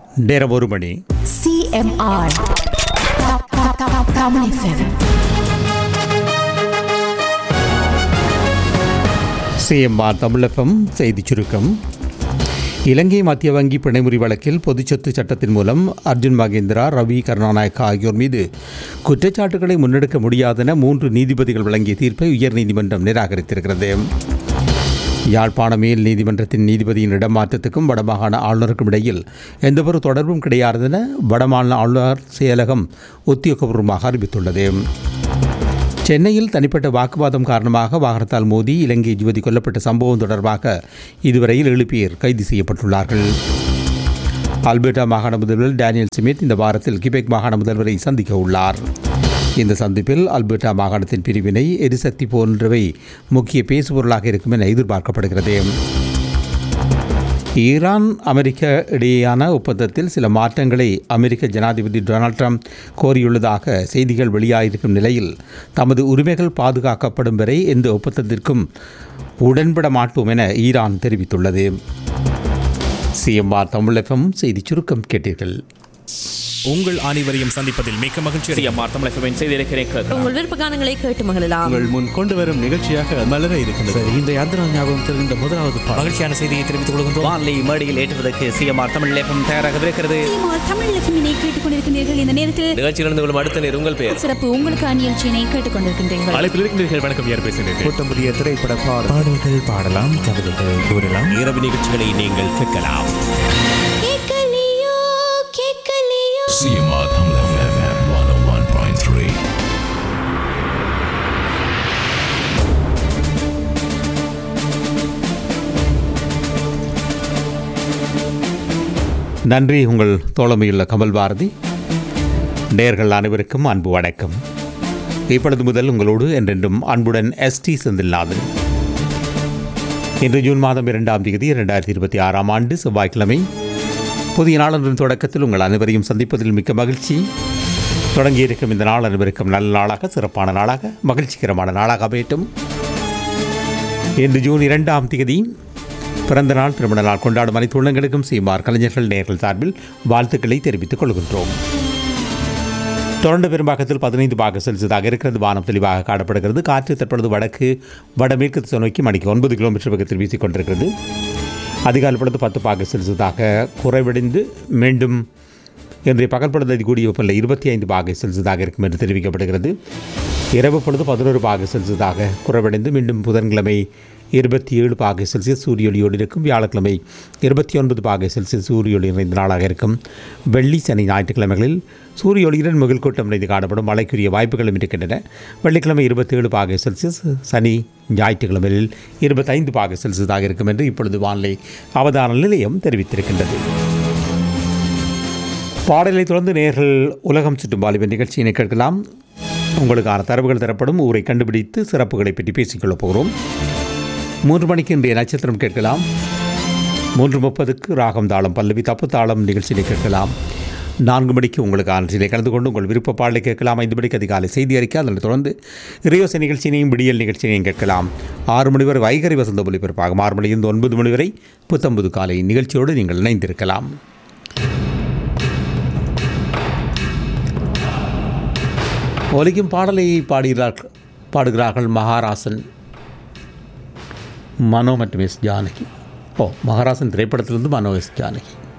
நேரம் ஒரு மணி CMR. Ka- ka- ka- Kamu FM. CMR Tamilagam செய்திச் சுருக்கம் இலங்கை மத்திய வங்கி பிணைமுறி வழக்கில் பொதுச்சொத்து சட்டத்தின் மூலம் அர்ஜுன் மகேந்திரா ரவி கருணாநாயக்கா ஆகியோர் மீது குற்றச்சாட்டுகளை முன்னெடுக்க முடியாதென மூன்று நீதிபதிகள் வழங்கிய தீர்ப்பை உயர்நீதிமன்றம் நிராகரித்திருக்கிறது யாழ்ப்பாண மேல் நீதிமன்றத்தின் நீதிபதியின் இடமாற்றத்துக்கும் வடமாகாண ஆளுநருக்கும் இடையில் எந்தவொரு தொடர்பும் கிடையாதென வடமாநில ஆளுநர் செயலகம் உத்தியோகபூர்வமாக அறிவித்துள்ளது சென்னையில் தனிப்பட்ட வாக்குவாதம் காரணமாக வாகனத்தால் மோதி இலங்கை யுவதி கொல்லப்பட்ட சம்பவம் தொடர்பாக இதுவரையில் ஏழு பேர் கைது செய்யப்பட்டுள்ளார்கள் அல்பர்டா மாகாண முதல்வர் டேனியல் ஸ்மித் இந்த வாரத்தில் கிபெக் மாகாண முதல்வரை சந்திக்க உள்ளார் இந்த சந்திப்பில் அல்பர்டா மாகாணத்தின் பிரிவினை எரிசக்தி போன்றவை முக்கிய பேசுபொருளாக இருக்கும் என எதிர்பார்க்கப்படுகிறது ஈரான் அமெரிக்க இடையேயான ஒப்பந்தத்தில் சில மாற்றங்களை அமெரிக்க ஜனாதிபதி டொனால்ட் ட்ரம்ப் கோரியுள்ளதாக செய்திகள் வெளியாகிருக்கும் நிலையில் தமது உரிமைகள் பாதுகாக்கப்படும் வரை எந்த ஒப்பந்தத்திற்கும் உடன்பட மாட்டோம் என ஈரான் தெரிவித்துள்ளது சிஎம்ஆர் தமிழகம் செய்தி சுருக்கம் கேட்டீர்கள் உங்கள் அனைவரையும் சந்திப்பதில் மிக்க மகிழ்ச்சி சிஎம்ஆர் தமிழகவின் செய்திருக்கிறேன் உங்கள் விருப்ப கானங்களை கேட்டு மகிழலாம் உங்கள் முன் கொண்டு வரும் நிகழ்ச்சியாக மலர இருக்கின்றது இந்த யாத்திரா ஞாபகம் தெரிந்த முதலாவது பாடல் மகிழ்ச்சியான செய்தியை தெரிவித்துக் கொள்கின்றோம் வான்லி மேடையில் ஏற்றுவதற்கு சிஎம்ஆர் தமிழ் லேபம் தயாராக இருக்கிறது தமிழ் லட்சுமினை கேட்டுக்கொண்டிருக்கின்றீர்கள் இந்த நேரத்தில் நிகழ்ச்சி நடந்து கொள்ளும் அடுத்த நேர் உங்கள் பெயர் சிறப்பு உங்களுக்கு நிகழ்ச்சியினை கேட்டுக்கொண்டிருக்கின்றீர்கள் அழைப்பில் இருக்கின்றீர்கள் வணக்கம் யார் பேசுகிறீர்கள் கூட்டம் புதிய திரைப்பட பாடல் பாடல்கள் பாடலாம் கவிதைகள் கூறலாம் இரவு நிகழ்ச்சிகளை நீங்கள் கேட்கலாம் கேட்கலையோ கேட்கலையோ CMR Tamil FM 101.3. நன்றி உங்கள் தோழமையுள்ள கமல் பாரதி நேர்கள் அனைவருக்கும் அன்பு வணக்கம் இப்பொழுது முதல் உங்களோடு என்றென்றும் அன்புடன் எஸ்டி செந்தில்நாதன் இன்று ஜூன் மாதம் இரண்டாம் தேதி இரண்டாயிரத்தி இருபத்தி ஆறாம் ஆண்டு செவ்வாய்க்கிழமை புதிய நாளொன்றின் தொடக்கத்தில் உங்கள் அனைவரையும் சந்திப்பதில் மிக்க மகிழ்ச்சி தொடங்கியிருக்கும் இந்த நாள் அனைவருக்கும் நல்ல நாளாக சிறப்பான நாளாக மகிழ்ச்சிகரமான நாளாக அமையட்டும் இன்று ஜூன் இரண்டாம் தேதி பிறந்த நாள் திருமண நாள் கொண்டாடும் அனைத்து உள்ளங்களுக்கும் சீமார் கலைஞர்கள் நேர்கள் சார்பில் வாழ்த்துக்களை தெரிவித்துக் கொள்கின்றோம் தொடர்ந்து பெரும்பாக்கத்தில் பதினைந்து பாக செல்சியஸாக இருக்கிறது வானம் தெளிவாக காணப்படுகிறது காற்று தற்பொழுது வடக்கு வடமேற்கு திசை நோக்கி மணிக்கு ஒன்பது கிலோமீட்டர் வேகத்தில் வீசிக் கொண்டிருக்கிறது அதிகாலை பொழுது பத்து பாக செல்சியஸாக குறைவடைந்து மீண்டும் இன்றைய பகல் பொழுது அதிகூடிய வெப்பநிலை இருபத்தி ஐந்து பாகை செல்சியஸாக இருக்கும் என்று தெரிவிக்கப்படுகிறது இரவு பொழுது பதினோரு பாகை செல்சியஸாக குறைவடைந்து மீண்டும் புதன்கிழமை இருபத்தி ஏழு பாகை செல்சியஸ் சூரிய ஒளியோடு இருக்கும் வியாழக்கிழமை இருபத்தி ஒன்பது பாகை செல்சியஸ் சூரிய ஒளி நிறைந்த நாளாக இருக்கும் வெள்ளி சனி ஞாயிற்றுக்கிழமைகளில் சூரிய ஒளியுடன் முகில் கூட்டம் நிறைந்து காணப்படும் மழைக்குரிய வாய்ப்புகளும் இருக்கின்றன வெள்ளிக்கிழமை இருபத்தேழு பாகை செல்சியஸ் சனி ஞாயிற்றுக்கிழமைகளில் இருபத்தைந்து பாகை செல்சியஸாக இருக்கும் என்று இப்பொழுது வானிலை அவதான நிலையம் தெரிவித்திருக்கின்றது பாடலை தொடர்ந்து நேர்கள் உலகம் சுற்றும் வாலிப நிகழ்ச்சியினை கேட்கலாம் உங்களுக்கான தரவுகள் தரப்படும் ஊரை கண்டுபிடித்து சிறப்புகளை பற்றி பேசிக்கொள்ளப் போகிறோம் மூன்று மணிக்கு இன்றைய நட்சத்திரம் கேட்கலாம் மூன்று முப்பதுக்கு ராகம் தாளம் பல்லவி தப்பு தாளம் நிகழ்ச்சியினை கேட்கலாம் நான்கு மணிக்கு உங்களுக்கு ஆனத்திலே கலந்து கொண்டு உங்கள் விருப்ப பாடலை கேட்கலாம் ஐந்து மணிக்கு அதிகாலை செய்தி அறிக்கை அதனைத் தொடர்ந்து இறையோசை நிகழ்ச்சியினையும் விடியல் நிகழ்ச்சியினையும் கேட்கலாம் ஆறு மணி வரை வைகரி வசந்த ஒலிபரப்பாகும் ஆறு மணியிலிருந்து ஒன்பது மணி வரை புத்தம்பது காலை நிகழ்ச்சியோடு நீங்கள் இணைந்திருக்கலாம் ஒலிக்கும் பாடலை பாடுகிறார்கள் பாடுகிறார்கள் மகாராசன் மனோ மற்றும் எஸ் ஜானகி ஓ மகாராசன் திரைப்படத்திலிருந்து மனோ எஸ் ஜானகி